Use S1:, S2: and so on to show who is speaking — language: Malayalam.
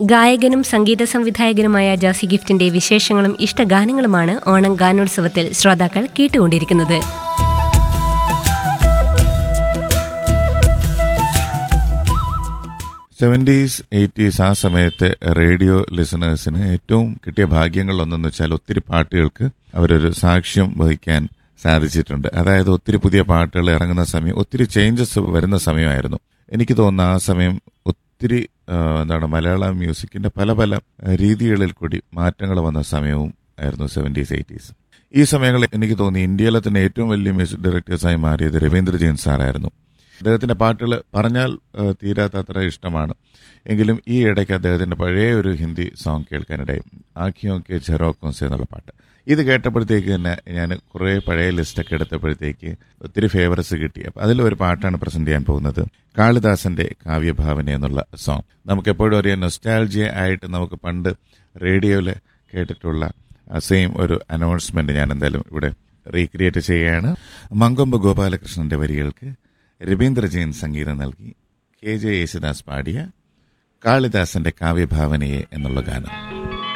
S1: ഗായകനും സംഗീത സംവിധായകനുമായ ജാസി ഗിഫ്റ്റിന്റെ വിശേഷങ്ങളും ഇഷ്ടഗാനങ്ങളുമാണ് ഓണം ഗാനോത്സവത്തിൽ ശ്രോതാക്കൾ കേട്ടുകൊണ്ടിരിക്കുന്നത്
S2: സെവൻറ്റീസ് എയ്റ്റീസ് ആ സമയത്തെ റേഡിയോ ലിസണേഴ്സിന് ഏറ്റവും കിട്ടിയ ഭാഗ്യങ്ങളിലൊന്നെന്ന് വെച്ചാൽ ഒത്തിരി പാട്ടുകൾക്ക് അവരൊരു സാക്ഷ്യം വഹിക്കാൻ സാധിച്ചിട്ടുണ്ട് അതായത് ഒത്തിരി പുതിയ പാട്ടുകൾ ഇറങ്ങുന്ന സമയം ഒത്തിരി ചേഞ്ചസ് വരുന്ന സമയമായിരുന്നു എനിക്ക് തോന്നുന്നു ആ സമയം ഒത്തിരി ആ, എന്താണ് മലയാള മ്യൂസിക്കിന്റെ പല പല രീതികളിൽ കൂടി മാറ്റങ്ങൾ വന്ന സമയവും ആയിരുന്നു സെവൻറ്റീസ് എയ്റ്റീസ് ഈ സമയങ്ങളിൽ എനിക്ക് തോന്നി ഇന്ത്യയിലെ തന്നെ ഏറ്റവും വലിയ മ്യൂസിക് ഡയറക്ടേഴ്സായി മാറിയത് രവീന്ദ്ര ജെയിൻ സാറായിരുന്നു അദ്ദേഹത്തിന്റെ പാട്ടുകൾ പറഞ്ഞാൽ ആ, തീരാത്തത്ര ഇഷ്ടമാണ് എങ്കിലും ഈ ഇടയ്ക്ക് അദ്ദേഹത്തിന്റെ പഴയ ഒരു ഹിന്ദി സോങ് കേൾക്കാനിടയും ആഖിയോ കെ ജെറോക്കോൻസ് എന്നുള്ള പാട്ട് ഇത് കേട്ടപ്പോഴത്തേക്ക് തന്നെ ഞാൻ കുറേ പഴയ ലിസ്റ്റൊക്കെ എടുത്തപ്പോഴത്തേക്ക് ഒത്തിരി ഫേവറസ് കിട്ടി അപ്പം അതിലൊരു പാട്ടാണ് പ്രസന്റ് ചെയ്യാൻ പോകുന്നത് കാളിദാസന്റെ കാവ്യഭാവന എന്നുള്ള സോങ് നമുക്ക് എപ്പോഴും അറിയാം നൊസ്റ്റാൾജിയ ആയിട്ട് നമുക്ക് പണ്ട് റേഡിയോയിൽ കേട്ടിട്ടുള്ള സെയിം ഒരു അനൗൺസ്മെന്റ് ഞാൻ എന്തായാലും ഇവിടെ റീക്രിയേറ്റ് ചെയ്യുകയാണ് മങ്കൊമ്പ് ഗോപാലകൃഷ്ണന്റെ വരികൾക്ക് രവീന്ദ്ര ജെയിൻ സംഗീതം നൽകി കെ ജെ യേശുദാസ് പാടിയ കാളിദാസന്റെ കാവ്യഭാവനയെ എന്നുള്ള ഗാനം